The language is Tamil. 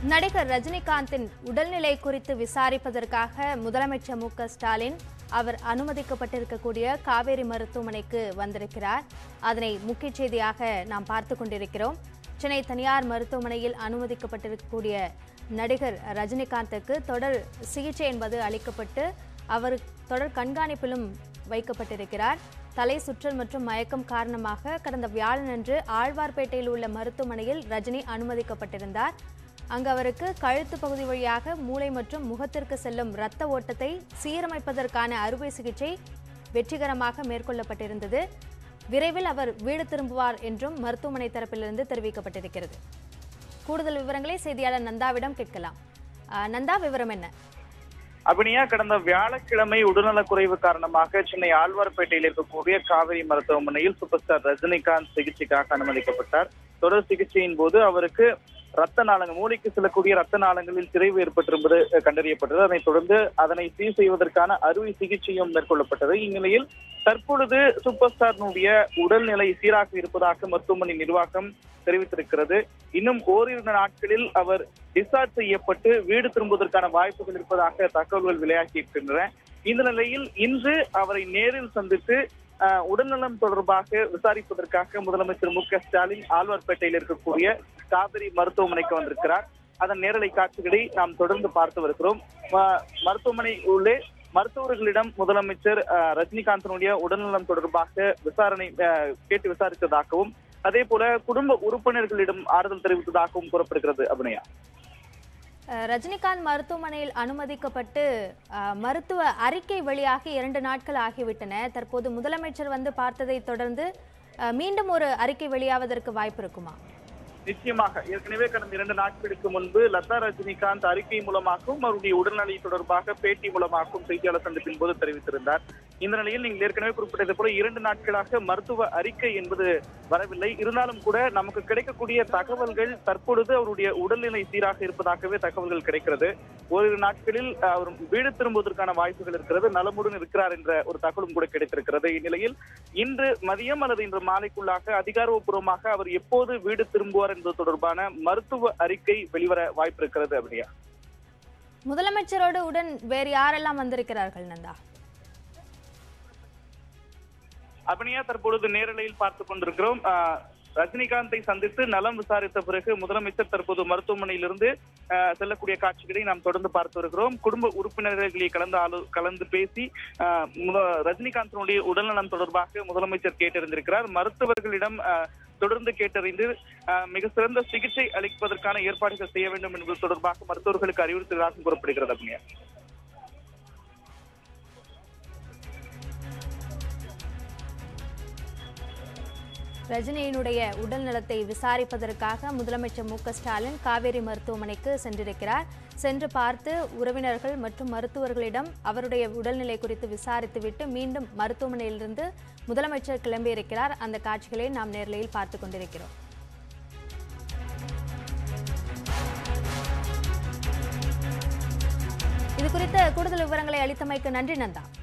நடிகர் ரஜினிகாந்தின் உடல்நிலை குறித்து விசாரிப்பதற்காக முதலமைச்சர் மு க ஸ்டாலின் அவர் அனுமதிக்கப்பட்டிருக்கக்கூடிய காவேரி மருத்துவமனைக்கு வந்திருக்கிறார் அதனை முக்கிய செய்தியாக நாம் பார்த்து கொண்டிருக்கிறோம் சென்னை தனியார் மருத்துவமனையில் அனுமதிக்கப்பட்டிருக்கக்கூடிய நடிகர் ரஜினிகாந்துக்கு தொடர் சிகிச்சை என்பது அளிக்கப்பட்டு அவர் தொடர் கண்காணிப்பிலும் வைக்கப்பட்டிருக்கிறார் தலை சுற்றல் மற்றும் மயக்கம் காரணமாக கடந்த வியாழனன்று ஆழ்வார்பேட்டையில் உள்ள மருத்துவமனையில் ரஜினி அனுமதிக்கப்பட்டிருந்தார் அங்கு அவருக்கு கழுத்து பகுதி வழியாக மூளை மற்றும் முகத்திற்கு செல்லும் இரத்த ஓட்டத்தை சீரமைப்பதற்கான அறுவை சிகிச்சை வெற்றிகரமாக மேற்கொள்ளப்பட்டிருந்தது விரைவில் அவர் வீடு திரும்புவார் என்றும் மருத்துவமனை தரப்பிலிருந்து தெரிவிக்கப்பட்டிருக்கிறது கூடுதல் விவரங்களை செய்தியாளர் நந்தாவிடம் கேட்கலாம் அஹ், நந்தா விவரம் என்ன அபினியா கடந்த வியாழக்கிழமை உடல்நலக்குறைவு காரணமாக சென்னை ஆழ்வார்பேட்டையில் இருக்கக்கூடிய காவிரி மருத்துவமனையில் சூப்பர் ஸ்டார் ரஜினிகாந்த் சிகிச்சைக்காக அனுமதிக்கப்பட்டார் தொடர் சிகிச்சையின் போது அவருக்கு ரத்த நாளங்கள் மூளைக்கு செல்லக்கூடிய ரத்த நாளங்களில் சிதைவு ஏற்பட்டிருப்பது அஹ், கண்டறியப்பட்டது அதனைத் தொடர்ந்து அதனை சீர் செய்வதற்கான அறுவை சிகிச்சையும் மேற்கொள்ளப்பட்டது இந்நிலையில் தற்பொழுது சூப்பர் ஸ்டாரினுடைய உடல்நிலை சீராக இருப்பதாக மருத்துவமனை நிர்வாகம் தெரிவித்திருக்கிறது இன்னும் ஓரிரு நாட்களில் அவர் டிஸ்சார்ஜ் செய்யப்பட்டு வீடு திரும்புவதற்கான வாய்ப்புகள் இருப்பதாக தகவல்கள் விளையாகி இருக்கின்றன இந்த நிலையில் இன்று அவரை நேரில் சந்தித்து அஹ், உடல்நலம் தொடர்பாக விசாரிப்பதற்காக முதலமைச்சர் மு க ஸ்டாலின் ஆழ்வார்பேட்டையில் இருக்கக்கூடிய காவிரி மருத்துவமனைக்கு வந்திருக்கிறார் அதன் நேரலை காட்சிகளை நாம் தொடர்ந்து பார்த்து வருகிறோம் ம- மருத்துவமனை உள்ளே மருத்துவர்களிடம் முதலமைச்சர் அஹ், ரஜினிகாந்தனுடைய உடல்நலம் தொடர்பாக விசாரணை அஹ், கேட்டு விசாரித்ததாகவும் அதே போல குடும்ப உறுப்பினர்களிடம் ஆறுதல் தெரிவித்ததாகவும் கூறப்படுகிறது அபிநயா அஹ், ரஜினிகாந்த் மருத்துவமனையில் அனுமதிக்கப்பட்டு அஹ், மருத்துவ அறிக்கை வெளியாகி இரண்டு நாட்கள் ஆகிவிட்டன தற்போது முதலமைச்சர் வந்து பார்த்ததை தொடர்ந்து அஹ், மீண்டும் ஒரு அறிக்கை வெளியாவதற்கு வாய்ப்பு இருக்குமா நிச்சயமாக ஏற்கனவே கடந்த இரண்டு நாட்களுக்கு முன்பு லதா ரஜினிகாந்த் அறிக்கை மூலமாகவும் அவருடைய உடல்நிலை தொடர்பாக பேட்டி மூலமாகவும் செய்தியாளர் சந்திப்பின் போது தெரிவித்திருந்தார் இந்த நிலையில் நீங்கள் ஏற்கனவே குறிப்பிட்டது போல இரண்டு நாட்களாக மருத்துவ அறிக்கை என்பது வரவில்லை இருந்தாலும் கூட நமக்கு கிடைக்கக்கூடிய தகவல்கள் தற்பொழுது அவருடைய உடல்நிலை சீராக இருப்பதாகவே தகவல்கள் கிடைக்கிறது ஓரிரு நாட்களில் அஹ், அவர் வீடு திரும்புவதற்கான வாய்ப்புகள் இருக்கிறது நலமுடன் இருக்கிறார் என்ற ஒரு தகவலும் கூட கிடைத்திருக்கிறது இந்நிலையில் இன்று மதியம் அல்லது இன்று மாலைக்குள்ளாக அதிகாரப்பூர்வமாக அவர் எப்போது வீடு திரும்புவார் என்பது தொடர்பான மருத்துவ அறிக்கை வெளிவர வாய்ப்பு இருக்கிறது அப்படியா முதலமைச்சரோடு உடன் வேறு யாரெல்லாம் வந்திருக்கிறார்கள் நந்தா அபினியா தற்பொழுது நேரலையில் பார்த்துக் கொண்டிருக்கிறோம் ஆஹ், ரஜினிகாந்தை சந்தித்து நலம் விசாரித்த பிறகு முதலமைச்சர் தற்போது மருத்துவமனையிலிருந்து ஆஹ், செல்லக்கூடிய காட்சிகளை நாம் தொடர்ந்து பார்த்து வருகிறோம் குடும்ப உறுப்பினர்களை கலந்து ஆலோ கலந்து பேசி ஆஹ், முத- ரஜினிகாந்தினுடைய உடல்நலம் தொடர்பாக முதலமைச்சர் கேட்டறிந்திருக்கிறார் மருத்துவர்களிடம் ஆஹ், தொடர்ந்து கேட்டறிந்து ஆஹ், மிக சிறந்த சிகிச்சை அளிப்பதற்கான ஏற்பாடுகள் செய்ய வேண்டும் என்பது தொடர்பாக மருத்துவர்களுக்கு அறிவுறுத்தலாக கூறப்படுகிறது அபினியா ரஜினியினுடைய உடல் நலத்தை விசாரிப்பதற்காக முதலமைச்சர் மு க ஸ்டாலின் காவேரி மருத்துவமனைக்கு சென்றிருக்கிறார் சென்று பார்த்து உறவினர்கள் மற்றும் மருத்துவர்களிடம் அவருடைய உடல்நிலை குறித்து விசாரித்துவிட்டு மீண்டும் மருத்துவமனையிலிருந்து முதலமைச்சர் கிளம்பியிருக்கிறார் அந்த காட்சிகளை நாம் நேரலையில் பார்த்து கொண்டிருக்கிறோம் இது குறித்த கூடுதல் விவரங்களை அளித்தமைக்கு நன்றி நந்தா